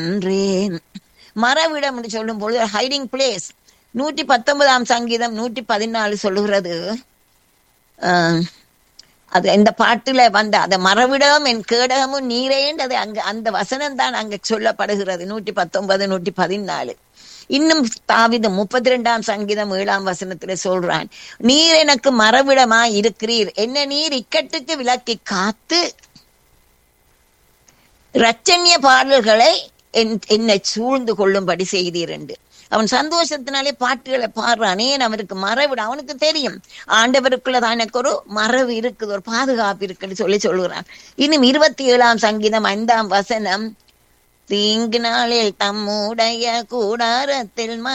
சென்றேன் மரவிடம் என்று சொல்லும் பொழுது ஹைடிங் பிளேஸ் நூற்றி பத்தொன்பதாம் சங்கீதம் நூற்றி பதினாலு சொல்லுகிறது ஆஹ், அது இந்த பாட்டுல வந்த அந்த மரவிடம் என் கேடகமும் நீரேன்றது அங்க அந்த வசனம் தான் அங்க சொல்லப்படுகிறது நூற்றி பத்தொன்பது நூற்றி பதினாலு இன்னும் தாவிது முப்பத்தி ரெண்டாம் சங்கீதம் ஏழாம் வசனத்துல சொல்றான் நீர் எனக்கு மரவிடமா இருக்கிறீர் என்ன நீர் இக்கட்டுக்கு விலக்கி காத்து இரட்சண்ய பாடல்களை என்- என்னை சூழ்ந்து கொள்ளும்படி செய்தீர் என்று அவன் சந்தோஷத்தினாலே பாட்டுகளை பாடுறான் ஏன் அவனுக்கு மறைவிட அவனுக்கு தெரியும் ஆண்டவருக்குள்ள எனக்கு ஒரு மறைவு இருக்குது ஒரு பாதுகாப்பு இருக்குன்னு சொல்லி சொல்லுகிறான் இன்னும் இருபத்தி ஏழாம் சங்கீதம் ஐந்தாம் வசனம் தீங்கு நாளில் தம்முடைய கூடாரத்தில்